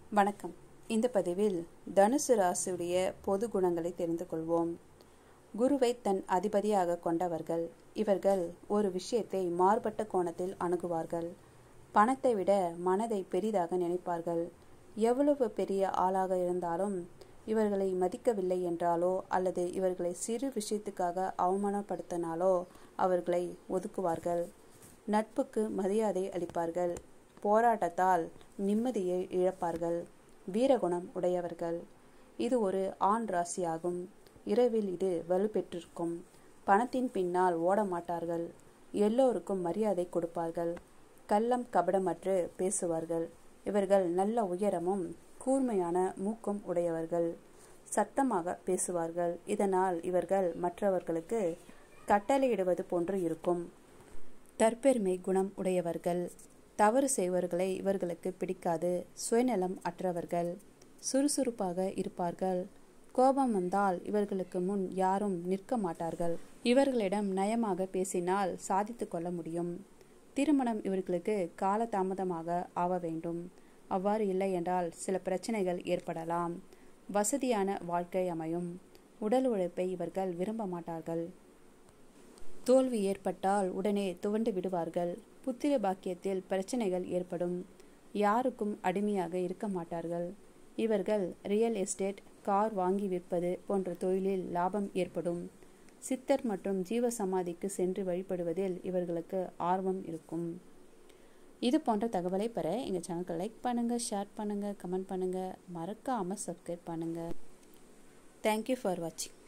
வணக்கம் இந்த பதிவில் தனுசு ராசியுடைய பொது குணங்களை தெரிந்து கொள்வோம் குருவை தன் அதிபதியாக கொண்டவர்கள் இவர்கள் ஒரு விஷயத்தை மாறுபட்ட கோணத்தில் அணுகுவார்கள் பணத்தை விட மனதை பெரிதாக நினைப்பார்கள் எவ்வளவு பெரிய ஆளாக இருந்தாலும் இவர்களை மதிக்கவில்லை என்றாலோ அல்லது இவர்களை சிறு விஷயத்துக்காக அவமானப்படுத்தினாலோ அவர்களை ஒதுக்குவார்கள் நட்புக்கு மரியாதை அளிப்பார்கள் போராட்டத்தால் நிம்மதியை இழப்பார்கள் வீரகுணம் உடையவர்கள் இது ஒரு ஆண் ராசியாகும் இரவில் இது வலுப்பெற்றிருக்கும் பணத்தின் பின்னால் ஓட மாட்டார்கள் எல்லோருக்கும் மரியாதை கொடுப்பார்கள் கள்ளம் கபடமற்று பேசுவார்கள் இவர்கள் நல்ல உயரமும் கூர்மையான மூக்கும் உடையவர்கள் சத்தமாக பேசுவார்கள் இதனால் இவர்கள் மற்றவர்களுக்கு கட்டளையிடுவது போன்று இருக்கும் தற்பெருமை குணம் உடையவர்கள் தவறு செய்வர்களை இவர்களுக்கு பிடிக்காது சுயநலம் அற்றவர்கள் சுறுசுறுப்பாக இருப்பார்கள் கோபம் வந்தால் இவர்களுக்கு முன் யாரும் நிற்க மாட்டார்கள் இவர்களிடம் நயமாக பேசினால் சாதித்து கொள்ள முடியும் திருமணம் இவர்களுக்கு காலதாமதமாக ஆக வேண்டும் அவ்வாறு இல்லை என்றால் சில பிரச்சனைகள் ஏற்படலாம் வசதியான வாழ்க்கை அமையும் உடல் உழைப்பை இவர்கள் விரும்ப மாட்டார்கள் தோல்வி ஏற்பட்டால் உடனே துவண்டு விடுவார்கள் புத்திர பாக்கியத்தில் பிரச்சனைகள் ஏற்படும் யாருக்கும் அடிமையாக இருக்க மாட்டார்கள் இவர்கள் ரியல் எஸ்டேட் கார் வாங்கி விற்பது போன்ற தொழிலில் லாபம் ஏற்படும் சித்தர் மற்றும் ஜீவ சமாதிக்கு சென்று வழிபடுவதில் இவர்களுக்கு ஆர்வம் இருக்கும் இது போன்ற தகவலை பெற எங்கள் சேனலுக்கு லைக் பண்ணுங்கள் ஷேர் பண்ணுங்கள் கமெண்ட் பண்ணுங்கள் மறக்காமல் சப்ஸ்கிரைப் பண்ணுங்கள் தேங்க்யூ ஃபார் வாட்சிங்